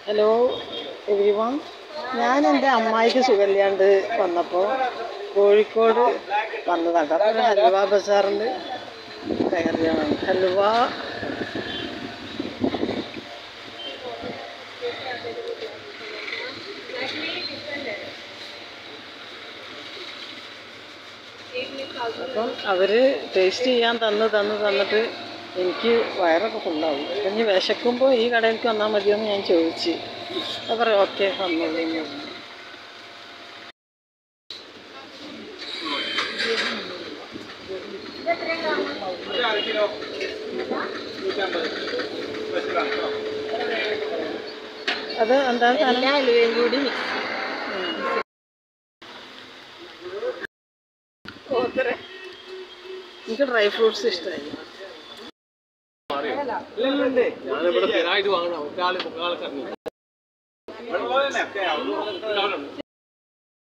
Hello every one ഞാൻ എൻ്റെ അമ്മായിക്ക് സുഖമില്ലാണ്ട് വന്നപ്പോൾ കോഴിക്കോട് വന്നതാണ് അപ്പോൾ ഒരു ഹലുവ ബസാറിൽ കയറിയാണ് ഹലുവ അപ്പം അവർ ടേസ്റ്റ് ചെയ്യാൻ തന്ന് തന്ന് തന്നിട്ട് എനിക്ക് വയറൊക്കെ ഫുള്ളാവും അപ്പം ഇനി വിശക്കുമ്പോൾ ഈ കടയിലേക്ക് വന്നാൽ മതിയെന്ന് ഞാൻ ചോദിച്ചു അപ്പോൾ പറയും ഓക്കെ വന്നോളൂ എന്ന് പറഞ്ഞു. അത് എന്താണ് സാധനം? എല്ലാ അലുവയും കൂടി mix. എനിക്ക് ഡ്രൈ ഫ്രൂട്ട്സ് ഇഷ്ടമായി ഞാനിവിടെ സ്ഥിരമായിട്ട് വാങ്ങണം ഒരാൾ ഒരാൾ കറങ്ങി